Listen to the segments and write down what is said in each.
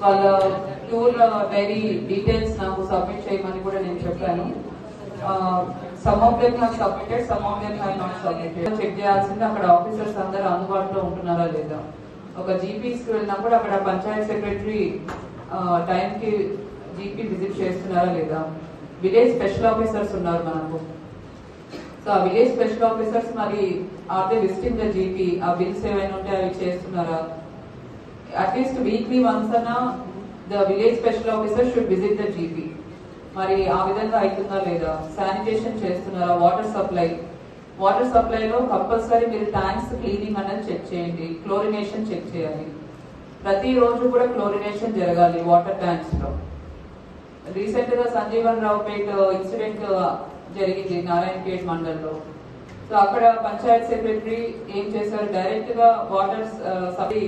వాళ్ళ tour diary details నాకు submit చేయమని కూడా నేను చెప్పాను some of them have submitted some of them have not submitted check చేయాల్సింది అక్కడ ఆఫీసర్స్ అందరూ అందుబాటులో ఉంటున్నారా లేదా ఒక జీపీస్ కి వెళ్ళినప్పుడు అక్కడ పంచాయత్ సెక్రటరీ టైంకి జీపీ విజిట్ చేస్తున్నారా లేదా విలేజ్ స్పెషల్ ఆఫీసర్స్ ఉన్నారు మనకు సో ఆ విలేజ్ స్పెషల్ ఆఫీసర్స్ మరి are they visiting the GP ఆ బిల్స్ ఏమైనా ఉంటే అవి చేస్తున్నారా అట్లీస్ట్ వీక్లీ వన్స్ అన్న the village special officer should visit the GP మరి ఆ విధంగా అవుతుందా లేదా శానిటేషన్ చేస్తున్నారా వాటర్ సప్లై వాటర్ సప్లైలో కంపల్సరీ మీరు ట్యాంక్స్ క్లీనింగ్ అనేది చెక్ చేయండి క్లోరినేషన్ చెక్ చేయాలి ప్రతి రోజు కూడా క్లోరినేషన్ జరగాలి వాటర్ ట్యాంక్స్ లో రీసెంట్ గా సంజీవన్ రావు పేట్ ఇన్సిడెంట్ జరిగింది నారాయణపేట్ మండల్లో సో అక్కడ పంచాయత్ సెక్రటరీ ఏం చేశారు డైరెక్ట్ గా వాటర్ సభి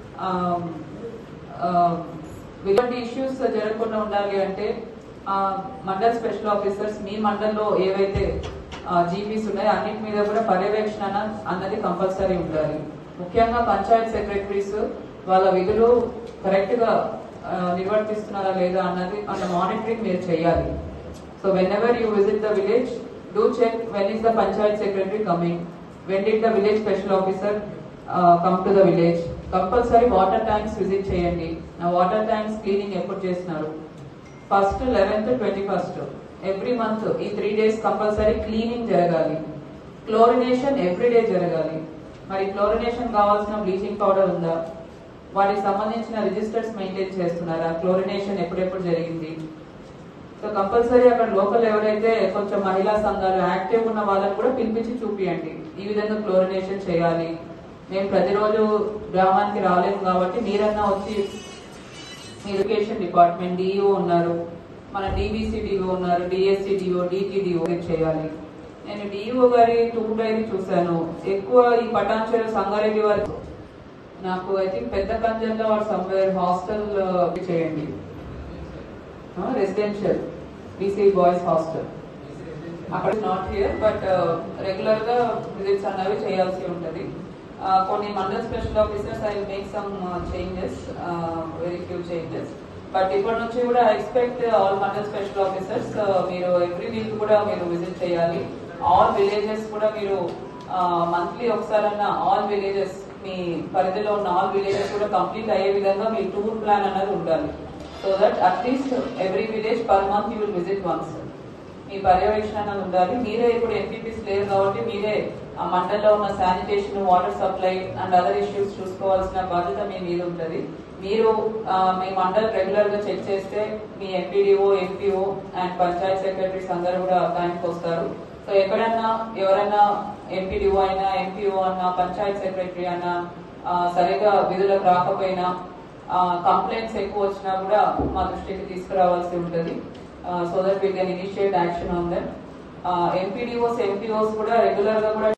ఇలాంటి ఇష్యూస్ జరగకుండా ఉండాలి అంటే ఆ, మండల్ స్పెషల్ ఆఫీసర్స్ మీ మండల్లో ఏవైతే జీపీస్ ఉన్నాయో అన్నిటి మీద కూడా పర్యవేక్షణ అన్నది కంపల్సరీ ఉండాలి ముఖ్యంగా పంచాయత్ సెక్రటరీస్ వాళ్ళ విధులు కరెక్ట్ గా ఆ, నిర్వర్తిస్తున్నారా లేదా అన్నది అన్న మానిటరింగ్ మీరు చేయాలి so whenever you visit the village do check when is the panchayat secretary coming when did the village special officer come to the village compulsory water tanks visit చేయండి ఆ వాటర్ ట్యాంక్స్ క్లీనింగ్ ఎప్పుడు చేస్తున్నారు first eleventh twenty first every month ఈ three days compulsory cleaning జరగాలి chlorination every day జరగాలి మరి chlorination కావాల్సిన bleaching powder ఉందా వాటికి సంబంధించిన రిజిస్టర్స్ మెయింటైన్ చేస్తున్నారా క్లోరినేషన్ ఎప్పుడెప్పుడు జరిగింది సో కంపల్సరీ అక్కడ లోకల్ ఎవరైతే కొంచెం మహిళా సంఘాలు యాక్టివ్ ఉన్న వాళ్ళని కూడా పిలిపించి చూపియండి ఈ విధంగా క్లోరినేషన్ చేయాలి మేము ప్రతిరోజు గ్రామానికి రాలేము కాబట్టి మీరన్నా వచ్చి మీ ఎడ్యుకేషన్ డిపార్ట్మెంట్ డిఈఓ ఉన్నారు మన డిబిసి డిఓ ఉన్నారు డిఎస్సి డిఓ డిటిడిఓ చేయాలి నేను డిఈఓ గారి టూర్ డైరీ చూశాను ఎక్కువ ఈ పటాన్చెరు సంగారెడ్డి వరకు నాకు ఐ థింక్ పెద్ద కంజన్లో వాడు సమ్వేర్ హాస్టల్ చేయండి రెసిడెన్షియల్ బీసీ బాయ్స్ హాస్టల్ అక్కడ నాట్ హియర్ బట్ రెగ్యులర్ గా విజిట్స్ అనేవి చేయాల్సి ఉంటది ఆ, కొన్ని mandal special officers I make some changes very few changes but ఇప్పటి నుంచి కూడా I expect all mandal special officers మీరు ఎవ్రీ వీక్ కూడా మీరు విజిట్ చేయాలి ఆల్ విలేజెస్ కూడా మీరు మంత్లీ ఒకసారన్నా ఆల్ విలేజెస్ మీ పరిధిలో ఉన్న ఆల్ విలేజెస్ కూడా కంప్లీట్ అయ్యే విధంగా మీ టూర్ ప్లాన్ అనేది ఉండాలి so that at least every village per month you will visit once మీ పర్యవేక్షణ అనేది ఉండాలి మీరే ఇప్పుడు ఎంపీపీస్ లేరు కాబట్టి మీరే ఆ మండలంలో ఉన్న sanitation water supply and other issues చూసుకోవాల్సిన బాధ్యత మీ మీద ఉంటుంది మీరు ఆ, మీ మండల్ రెగ్యులర్ గా చెక్ చేస్తే మీ MPDO MPO and panchayat secretaries అందరూ కూడా టైంకి వస్తారు సో ఎక్కడన్నా ఎవరైనా ఎంపీడీఓ అయినా ఎంపీఓ అన్నా పంచాయత్ సెక్రటరీ అయినా ఆ, సరిగా విధులకు రాకపోయినా కంప్లైంట్స్ ఎక్కువ వచ్చినా కూడా మా దృష్టికి తీసుకురావాల్సి ఉంటుంది so that we can initiate action on that MPDOs MPOs కూడా రెగ్యులర్ గా కూడా